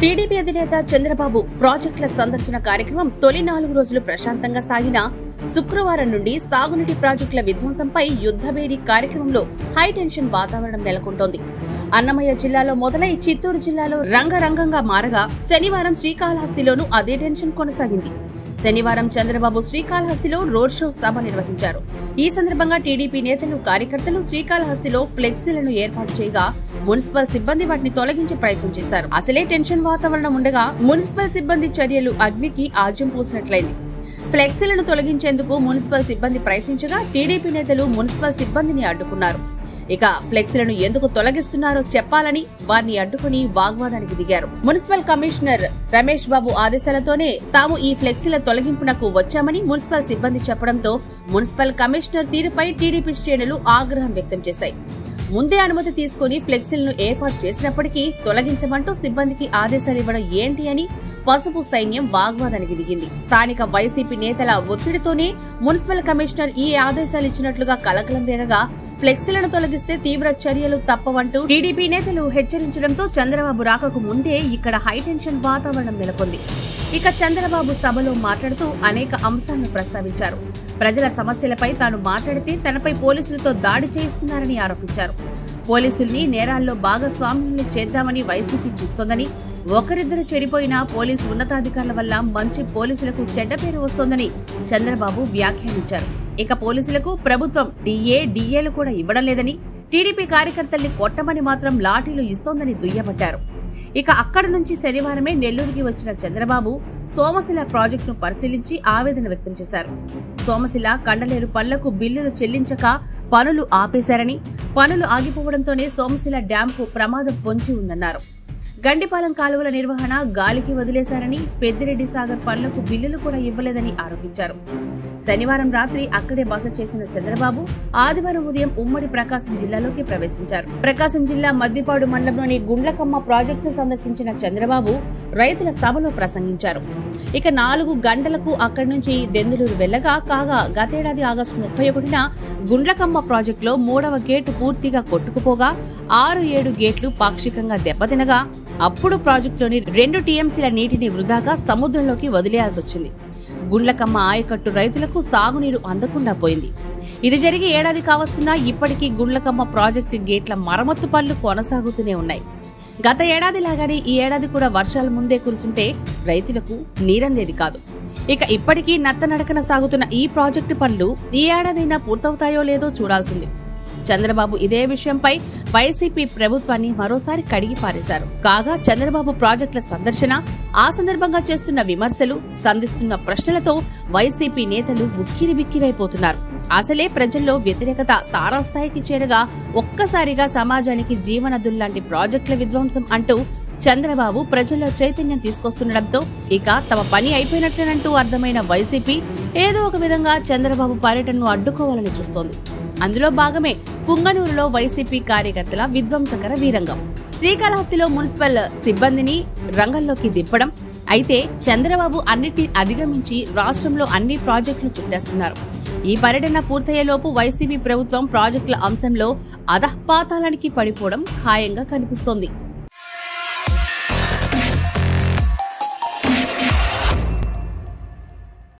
TDP అధినేత చంద్రబాబు ప్రాజెక్టుల సందర్శన కార్యక్రమం తొలి నాలుగు రోజులు ప్రశాంతంగా సాగిన శుక్రవారం నుండి సాగునీటి ప్రాజెక్టుల విధ్వంసంపై యుద్దభేరి కార్యక్రమంలో హై టెన్షన్ వాతావరణం నెలకొంటోంది అన్నమయ్య జిల్లాలో మొదలై చిత్తూరు జిల్లాలో రంగరంగంగా మారగా శనివారం శ్రీకాళహస్తిలోనూ అదే టెన్షన్ కొనసాగింది శనివారం చంద్రబాబు శ్రీకాళహస్తిలో రోడ్ షో సభ నిర్వహించారు ఈ సందర్భంగా టీడీపీ నేతలు కార్యకర్తలు శ్రీకాళహస్తిలో ఫ్లెక్సీలను ఏర్పాటు చేయగా మున్సిపల్ సిబ్బంది వాటిని తొలగించే ప్రయత్నం చేశారు అసలే టెన్షన్ వాతావరణం ఉండగా మున్సిపల్ సిబ్బంది చర్యలు అగ్నికి ఆజ్యం పోసినట్లయింది ఫ్లెక్సీలను తొలగించేందుకు మున్సిపల్ సిబ్బంది ప్రయత్నించగా టీడీపీ నేతలు మున్సిపల్ సిబ్బందిని అడ్డుకున్నారు ఇక ఫ్లెక్సీలను ఎందుకు తొలగిస్తున్నారో చెప్పాలని వారిని అడ్డుకుని వాగ్వాదానికి దిగారు మున్సిపల్ కమిషనర్ రమేష్ బాబు ఆదేశాలతోనే తాము ఈ ఫ్లెక్సీల తొలగింపునకు వచ్చామని మున్సిపల్ సిబ్బంది చెప్పడంతో మున్సిపల్ కమిషనర్ తీరుపై టీడీపీ శ్రేణులు ఆగ్రహం వ్యక్తం చేశాయి ముందే అనుమతి తీసుకుని ఫ్లెక్సీలను ఏర్పాటు చేసినప్పటికీ తొలగించమంటూ సిబ్బందికి ఆదేశాలు ఇవ్వడం ఏంటి అని పసుపు సైన్యం వాగ్వాదానికి దిగింది స్థానిక వైసీపీ నేతల ఒత్తిడితోనే మున్సిపల్ కమిషనర్ ఈ ఆదేశాలు ఇచ్చినట్లుగా కలకలం రేగగా ఫ్లెక్సీలను తొలగిస్తే తీవ్ర చర్యలు తప్పవంటూ టీడీపీ నేతలు హెచ్చరించడంతో చంద్రబాబు రాకకు ముందే ఇక్కడ హైటెన్షన్ వాతావరణం నెలకొంది ఇక చంద్రబాబు సభలో మాట్లాడుతూ అనేక అంశాలను ప్రస్తావించారు ప్రజల సమస్యలపై తాను మాట్లాడితే తనపై పోలీసులతో దాడి చేయిస్తున్నారని ఆరోపించారు పోలీసుల్ని నేరాల్లో భాగస్వామ్యుల్ని చేద్దామని వైసీపీ చూస్తోందని ఒకరిద్దరు చెడిపోయినా పోలీసు ఉన్నతాధికారుల వల్ల మంచి పోలీసులకు చెడ్డ పేరు వస్తోందని చంద్రబాబు వ్యాఖ్యానించారు ఇక పోలీసులకు ప్రభుత్వం డిఏ డిఏలు కూడా ఇవ్వడం లేదని టీడీపీ కార్యకర్తల్ని కొట్టమని మాత్రం లాఠీలు ఇస్తోందని దుయ్యబట్టారు ఇక అక్కడి నుంచి శనివారమే నెల్లూరుకి వచ్చిన చంద్రబాబు సోమశిల ప్రాజెక్టును పరిశీలించి ఆవేదన వ్యక్తం చేశారు సోమశిల కండలేరు పళ్లకు బిల్లులు చెల్లించక పనులు ఆపేశారని పనులు ఆగిపోవడంతోనే సోమశిల డ్యాంకు ప్రమాదం పొంచి ఉందన్నారు గండిపాలెం కాలువల నిర్వహణ గాలికి వదిలేశారని పెద్దిరెడ్డి సాగర్ పనులకు బిల్లులు కూడా ఇవ్వలేదని ఆరోపించారు శనివారం రాత్రి అక్కడే బస చేసిన చంద్రబాబు ఆదివారం ఉదయం ఉమ్మడి ప్రకాశం జిల్లాలోకి ప్రవేశించారు ప్రకాశం జిల్లా మద్దిపాడు మండలంలోని గుండ్లకమ్మ ప్రాజెక్టును సందర్శించిన చంద్రబాబు రైతుల సభలో ప్రసంగించారు ఇక నాలుగు గంటలకు అక్కడి నుంచి దెందులూరు వెళ్లగా కాగా గతేడాది ఆగస్టు ముప్పై ఒకటిన గుండ్లకమ్మ ప్రాజెక్టులో మూడవ గేటు పూర్తిగా కొట్టుకుపోగా ఆరు ఏడు గేట్లు పాక్షికంగా దెబ్బతినగా అప్పుడు ప్రాజెక్టులోని రెండు టీఎంసీల నీటిని వృధాగా సముద్రంలోకి వదిలేయాల్సి వచ్చింది గుండ్లకమ్మ ఆయకట్టు రైతులకు సాగునీరు అందకుండా పోయింది ఇది జరిగి ఏడాది కావస్తున్నా ఇప్పటికీ గుండ్లకమ్మ ప్రాజెక్టు గేట్ల మరమ్మత్తు పనులు కొనసాగుతూనే ఉన్నాయి గత ఏడాది లాగానే ఈ ఏడాది కూడా వర్షాలు ముందే కురుసుంటే రైతులకు నీరందేది కాదు ఇక ఇప్పటికీ నత్తనడకన సాగుతున్న ఈ ప్రాజెక్టు పనులు ఈ ఏడాదైనా పూర్తవుతాయో లేదో చూడాల్సింది చంద్రబాబు ఇదే విషయంపై వైసీపీ ప్రభుత్వాన్ని మరోసారి కడిగి పారేశారు కాగా చంద్రబాబు ప్రాజెక్టుల సందర్శన ఆ సందర్భంగా చేస్తున్న విమర్శలు సంధిస్తున్న ప్రశ్నలతో వైసీపీ నేతలు ఉక్కిరి బిక్కిరైపోతున్నారు అసలే ప్రజల్లో వ్యతిరేకత తారాస్థాయికి చేరగా ఒక్కసారిగా సమాజానికి జీవనదుల్లాంటి ప్రాజెక్టుల విధ్వంసం అంటూ చంద్రబాబు ప్రజల్లో చైతన్యం తీసుకొస్తుండటంతో ఇక తమ పని అయిపోయినట్లేనంటూ అర్థమైన వైసీపీ ఏదో ఒక విధంగా చంద్రబాబు పర్యటనను అడ్డుకోవాలని చూస్తోంది అందులో భాగమే పుంగనూరులో వైసీపీ కార్యకర్తల విధ్వంసకర వీరంగం శ్రీకాళహస్తిలో మున్సిపల్ సిబ్బందిని రంగంలోకి దింపడం అయితే చంద్రబాబు అన్నిటిని అధిగమించి రాష్ట్రంలో అన్ని ప్రాజెక్టులు చుట్టేస్తున్నారు ఈ పర్యటన పూర్తయ్యేలోపు వైసీపీ ప్రభుత్వం ప్రాజెక్టుల అంశంలో అధఃపాతాళానికి పడిపోవడం ఖాయంగా కనిపిస్తోంది